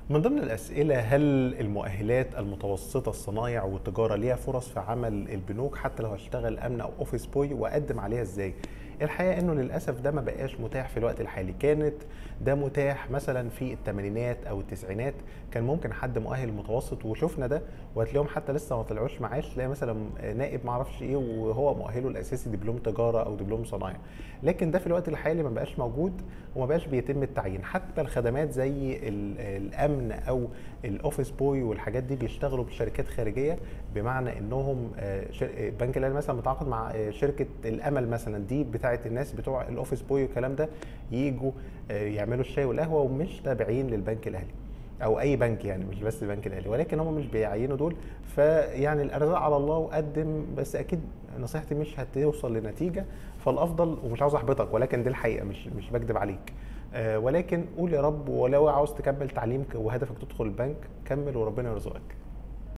من ضمن الأسئلة هل المؤهلات المتوسطة الصنايع والتجارة ليها فرص في عمل البنوك حتى لو هشتغل أمن أو أوفيس بوي وأقدم عليها إزاي؟ الحقيقة إنه للأسف ده ما بقاش متاح في الوقت الحالي، كانت ده متاح مثلا في الثمانينات أو التسعينات كان ممكن حد مؤهل متوسط وشفنا ده وهتلاقيهم حتى لسه ما طلعوش معاش تلاقي مثلا نائب ما اعرفش ايه وهو مؤهله الاساسي دبلوم تجاره او دبلوم صنايع لكن ده في الوقت الحالي ما بقاش موجود وما بقاش بيتم التعيين حتى الخدمات زي ال- الامن او الاوفيس بوي والحاجات دي بيشتغلوا بشركات خارجيه بمعنى انهم آه، شر- البنك الاهلي مثلا متعاقد مع آه، شركه الامل مثلا دي بتاعه الناس بتوع الاوفيس بوي والكلام ده يجوا آه، يعملوا الشاي والقهوه ومش تابعين للبنك الاهلي او اي بنك يعني مش بس البنك الاهلي ولكن هم مش بيعينوا دول فيعني الارزاق على الله وقدم بس اكيد نصيحتي مش هتوصل لنتيجه فالافضل ومش عاوز احبطك ولكن دي الحقيقه مش مش بكذب عليك آه، ولكن قول يا رب ولو عاوز تكمل تعليمك وهدفك تدخل البنك كمل وربنا يرزقك